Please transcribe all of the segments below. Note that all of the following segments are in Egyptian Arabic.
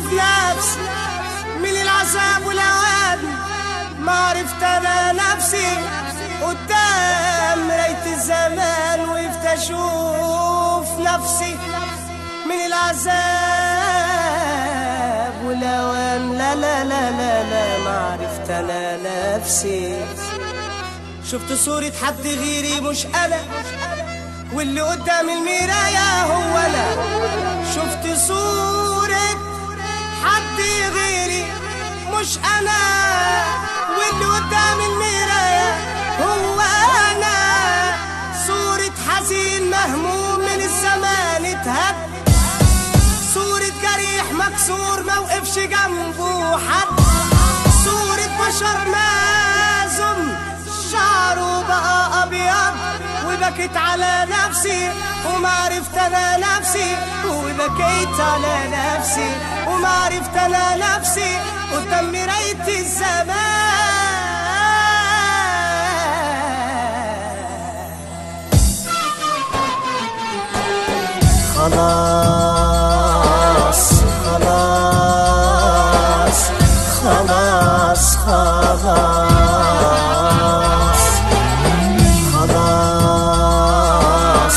نفسي من العذاب والعواد ما عرفت انا نفسي قدام مراية الزمان وقفت اشوف نفسي من العذاب والهوان لا لا لا لا لا ما عرفت انا نفسي شفت صورة حد غيري مش انا واللي قدام المراية هو انا شفت صورة حد غيري مش انا واللي قدام المراية هو انا صورة حزين مهموم من الزمان اتهد صورة جريح مكسور موقفش جنبه حد صورة بشر مازم شعره بقى أبيض وبكيت على نفسي وما عرفت أنا نفسي وبكيت على نفسي وما عرفت أنا نفسي قدام مراية الزمان خلاص خلاص خلاص خلاص خلاص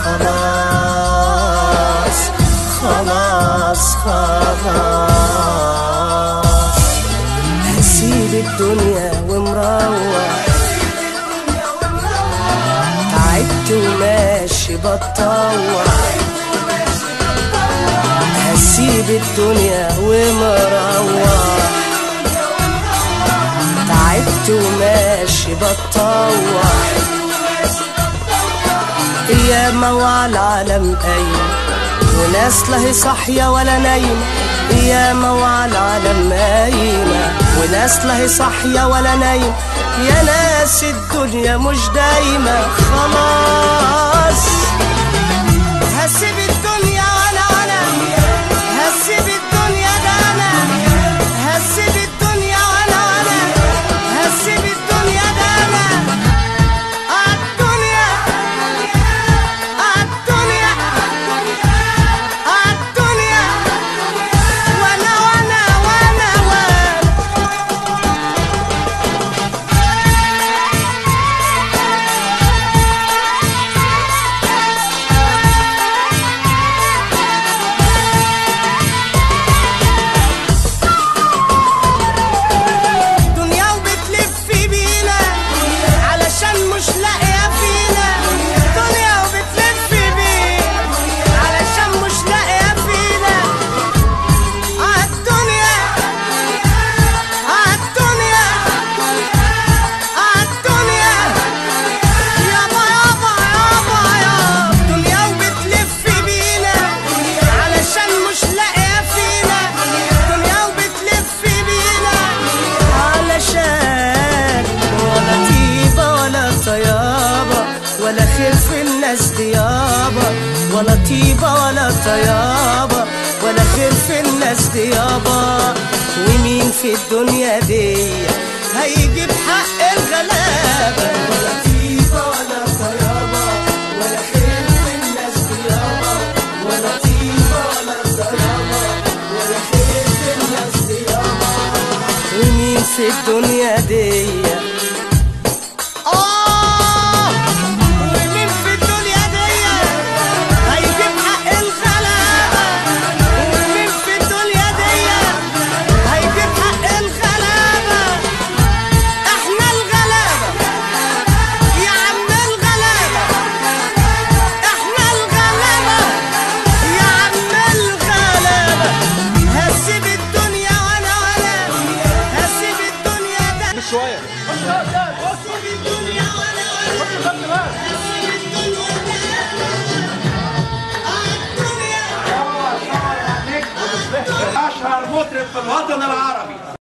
خلاص خلاص خلاص هسيب الدنيا ومروح تعبت وماشي بتطوع هسيب الدنيا ومروح تعبت وماشي بتطوع ياما وعلى العالم قايمة وناس لا هي صاحية ولا نايمة ياما وعلى العالم قايمة وناس لا هي صاحية ولا نايمة يا ناس الدنيا مش دايمة خلاص هسيب الدنيا وانا وانا هسيب الدنيا ده انا هسيب الدنيا وانا وانا هسيب الدنيا ده انا الدنيا الدنيا الدنيا وانا وانا وانا وانا دنيا وبتلف بينا علشان مش لاقية فينا دنيا وبتلف بينا علشان مش لاقية فينا عالدنيا عالدنيا عالدنيا يابا يابا يابا يابا دنيا وبتلف بينا علشان مش لاقية فينا دنيا وبتلف بينا علشان ولا طيبة ولا طيابة ولا خير في الناس دي يابا ولا طيبة ولا طيابة ولا خير في الناس دي يابا ومين في الدنيا دي هيجيب حق الغلابة ولا طيبة ولا طيابة ولا خير في الناس دي يابا ولا طيبة ولا طيابة ولا خير في الناس دي يابا ومين في الدنيا دي آه ومين في الدنيا دي هيجيب حق الغلابة ومين في الدنيا دي هيجيب حق الغلابة احنا الغلابة يا عم الغلابة احنا الغلابة يا عم الغلابة هسيب الدنيا وانا وانا هسيب الدنيا ده مش شويه هسيب الدنيا وانا وانا هسيب الدنيا ده الدنيا اشهر مطرب في الوطن العربي